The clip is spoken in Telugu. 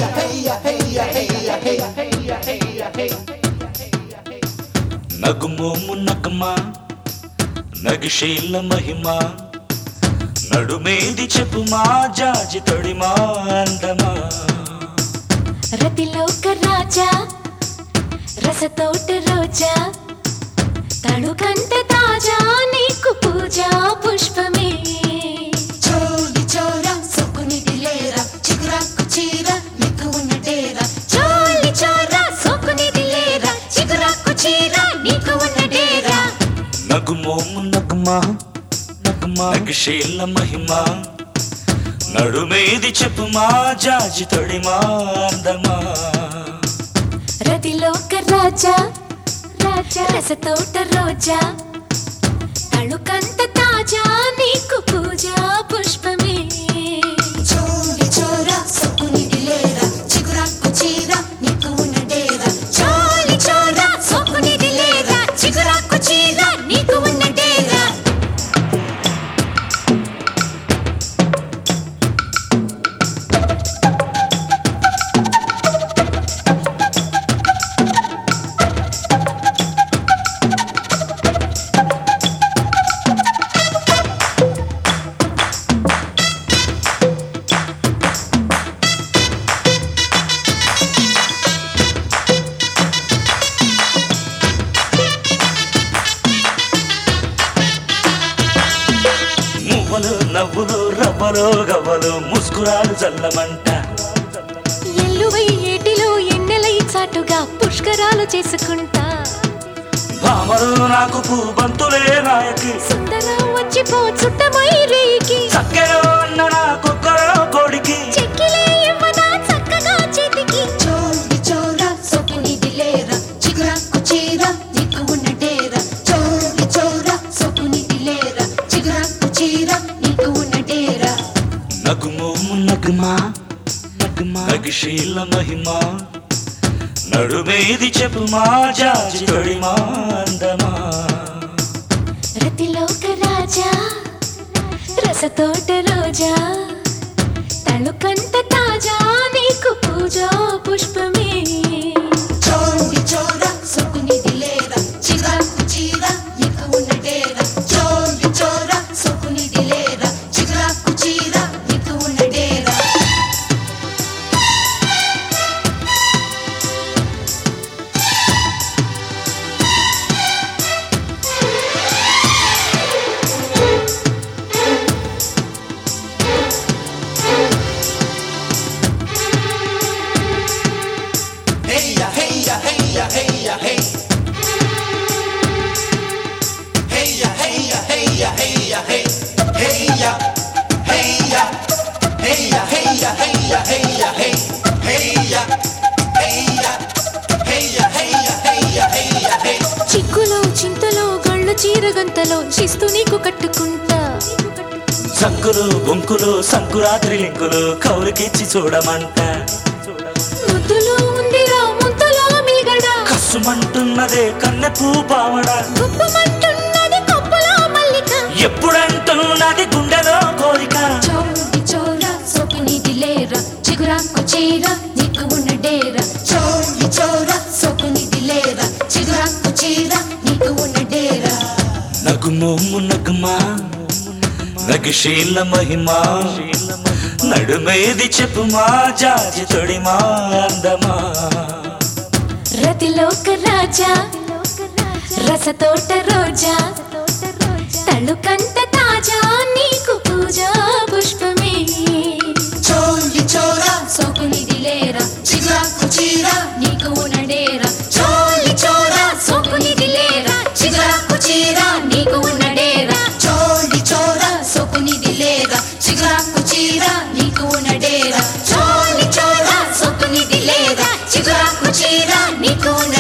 నగుమోము నగమ నగిశీల మహిమ నడుమేది చెప్పుమా జాజి తొడిమా అందమా రతిలోక రాజా రసతోట రోజా తడుకంట తాజా నీకు పూజా పుష్పమే చోలి చోర సొక్కునిది లేరా చిగురాకు చీర నీకు ఉన్న డేరా చోలి చోరా సోకునిది లేరా చిగురాకు చీర నీకు ఉన్న డేరా నగుమోము నగమ నగమ నగిశీల మహిమ నడుమేది చెప్పుమా జాజి తొడిమా అందమా రతిలోక రాజా రాజా రసతోట రోజా తడుకంత తాజా నీకు పూజా పుష్పమే చోలి చోర సొక్కునిది లేరా చిగురాకు చీర నీకు ఉన్న డేరా చోలి చోరా సోకునిది లేరా చిగురాకు చీర నీకు ఉన్న డేరా మువ్వలు నవ్వులు రవ్వలు గవ్వలు ముస్కురాలు చల్లమంట ఎల్లువై ఏటిలో ఎన్నెలై చాటుగా పుష్కరాలు చేసుకుంటా భామలు నాకు పూబంతులే నాయకి సుందర వచ్చిపో చుట్టమై రేయికి చక్కెరో అన్న నా కుక్కరో కొడికి చెక్కిలే ఇవ్వదా చక్కగా చేతికి చోలి చోర సొక్కునిది లేరా చిగురాకు చీర నీకు ఉన్న డేరా చోలి చోర సొక్కునిది లేరా చిగురాకు చీర నీకు ఉన్న డేరా నగుమోము నగమా నగమా నగిశీల మహిమ నడుమేది చెప్పుమా జాజి తొడిమా అందమా రతిలోక రాజా రసతోట రోజా తళుకంత తాజా నీకు పూజా పుష్పమే చోలి చోర సొక్కునిది లేరా చిగురాకు చీర నీకు ఉన్న డేరా చోలి చోర సొక్కునిది లేరా చిగురాకు చీర నీకు ఉన్న డేరా చిక్కులో చింతలో గళ్ళు చీరగంతలో శిస్తు నీకు కట్టుకుంటా సంకులు బొంకులు సంకురాత్రి లింకులు కౌలుకిచ్చి చూడమంట ముద్దులో ఉందిరా ముంతలో మీగడ కసుమంటున్నదే కన్నెపూ పావడ గుప్పమంటున్నది కొప్పులో మల్లిక ఎప్పుడంటున్నది గుండెలో కోరిక చోలి చోర సొక్కునిది లేరా చిగురాకు చీర నీకు ఉన్న డేరా చోలి చోర సొక్కునిది లేరా చిగురాకు చీర నీకు ఉన్న డేరా నగుమోము నగమా నగిశీల మహిమ నడుమేది చెప్పుమా జాజి తొడిమా అందమా రతిలోక రాజా రసతోట రోజా తళుకంత తాజా నీకు పూజా పుష్పమే చోలి చోర సొక్కునిది లేరా చిగురాకు చీర నీకు ఉన్న డేరా చోలి చోర సొక్కునిది లేరా చిగురాకు చీర నీకు ఉన్న డేరా చోలి చోర సొక్కునిది లేరా చిగురాకు చీర నీకు ఉన్న డేరా చోలి చోర సొక్కునిది లేరా చిగురాకు చీర నీకు ఉన్న